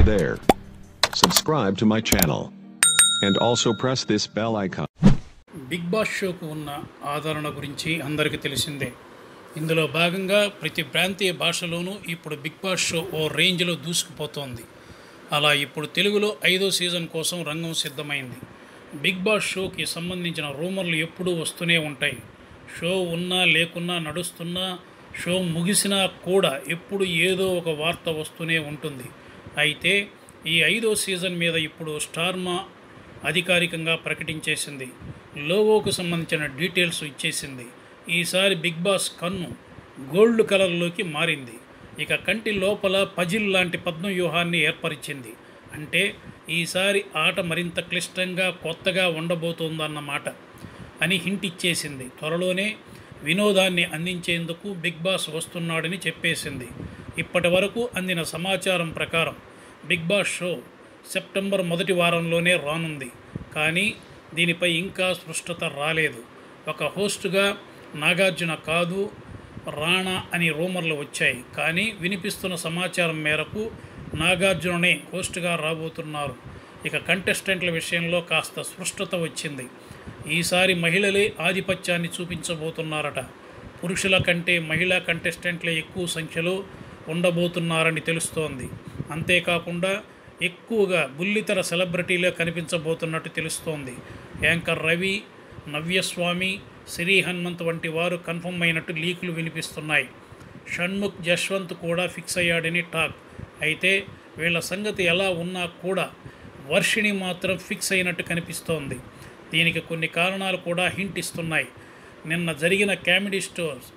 there. Subscribe to my channel. And also press this bell icon. Bigg Boss షోకు ఉన్న ఆదరణ గురించి అందరికీ తెలిసిందే ఇందులో భాగంగా ప్రతి ప్రాంతీయ భాషలోనూ ఇప్పుడు బిగ్ బాస్ షో ఓ రేంజ్లో దూసుకుపోతోంది అలా ఇప్పుడు తెలుగులో ఐదో సీజన్ కోసం రంగం సిద్ధమైంది బిగ్ బాస్ షోకి సంబంధించిన రూమర్లు ఎప్పుడూ వస్తూనే ఉంటాయి షో ఉన్నా లేకున్నా నడుస్తున్నా షో ముగిసినా కూడా ఎప్పుడు ఏదో ఒక వార్త వస్తూనే ఉంటుంది అయితే ఈ ఐదో సీజన్ మీద ఇప్పుడు స్టార్మా అధికారికంగా ప్రకటించేసింది లోగోకు సంబంధించిన డీటెయిల్స్ ఇచ్చేసింది ఈసారి బిగ్ బాస్ కన్ను గోల్డ్ కలర్లోకి మారింది ఇక కంటి లోపల పజిల్ లాంటి పద్మవ్యూహాన్ని ఏర్పరిచింది అంటే ఈసారి ఆట మరింత క్లిష్టంగా కొత్తగా ఉండబోతోందన్నమాట అని హింట్ ఇచ్చేసింది త్వరలోనే వినోదాన్ని అందించేందుకు బిగ్ బాస్ వస్తున్నాడని చెప్పేసింది ఇప్పటి వరకు అందిన సమాచారం ప్రకారం బిగ్ బాస్ షో సెప్టెంబర్ మొదటి వారంలోనే రానుంది కానీ దీనిపై ఇంకా స్పష్టత రాలేదు ఒక హోస్ట్గా నాగార్జున కాదు రాణా అని రూమర్లు వచ్చాయి కానీ వినిపిస్తున్న సమాచారం మేరకు నాగార్జుననే హోస్ట్గా రాబోతున్నారు ఇక కంటెస్టెంట్ల విషయంలో కాస్త స్పష్టత వచ్చింది ఈసారి మహిళలే ఆధిపత్యాన్ని చూపించబోతున్నారట పురుషుల కంటే మహిళా కంటెస్టెంట్లే ఎక్కువ సంఖ్యలో ఉండబోతున్నారని తెలుస్తోంది అంతేకాకుండా ఎక్కువగా బుల్లితెర సెలబ్రిటీలే కనిపించబోతున్నట్టు తెలుస్తోంది యాంకర్ రవి నవ్యస్వామి శ్రీ హనుమంత్ వంటి వారు కన్ఫర్మ్ అయినట్టు లీకులు వినిపిస్తున్నాయి షణ్ముఖ్ జశ్వంత్ కూడా ఫిక్స్ అయ్యాడని టాక్ అయితే వీళ్ళ సంగతి ఎలా ఉన్నా కూడా వర్షిణి మాత్రం ఫిక్స్ అయినట్టు కనిపిస్తోంది దీనికి కొన్ని కారణాలు కూడా హింట్ ఇస్తున్నాయి నిన్న జరిగిన కామెడీ స్టోర్స్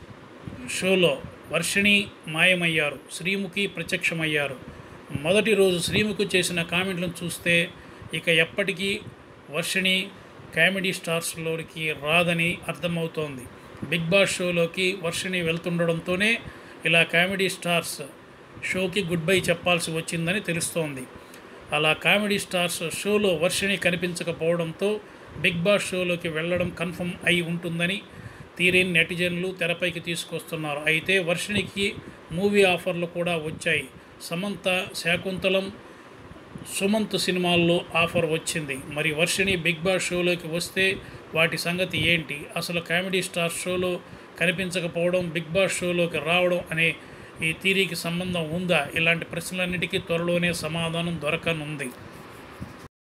షోలో వర్షిణి మాయమయ్యారు శ్రీముఖి ప్రత్యక్షమయ్యారు మొదటి రోజు శ్రీముఖి చేసిన కామెంట్లను చూస్తే ఇక ఎప్పటికీ వర్షిణి కామెడీ స్టార్స్లోకి రాదని అర్థమవుతోంది బిగ్ బాస్ షోలోకి వర్షిణి వెళ్తుండడంతోనే ఇలా కామెడీ స్టార్స్ షోకి గుడ్ బై చెప్పాల్సి వచ్చిందని తెలుస్తోంది అలా కామెడీ స్టార్స్ షోలో వర్షిణి కనిపించకపోవడంతో బిగ్ బాస్ షోలోకి వెళ్ళడం కన్ఫర్మ్ అయి ఉంటుందని తీరేని నెటిజన్లు తెరపైకి తీసుకొస్తున్నారు అయితే వర్షిణికి మూవీ ఆఫర్లు కూడా వచ్చాయి సమంత శాకుంతలం సుమంత్ సినిమాల్లో ఆఫర్ వచ్చింది మరి వర్షిణి బిగ్ బాస్ షోలోకి వస్తే వాటి సంగతి ఏంటి అసలు కామెడీ స్టార్ షోలో కనిపించకపోవడం బిగ్ బాస్ షోలోకి రావడం అనే ఈ థీరీకి సంబంధం ఉందా ఇలాంటి ప్రశ్నలన్నిటికీ త్వరలోనే సమాధానం దొరకనుంది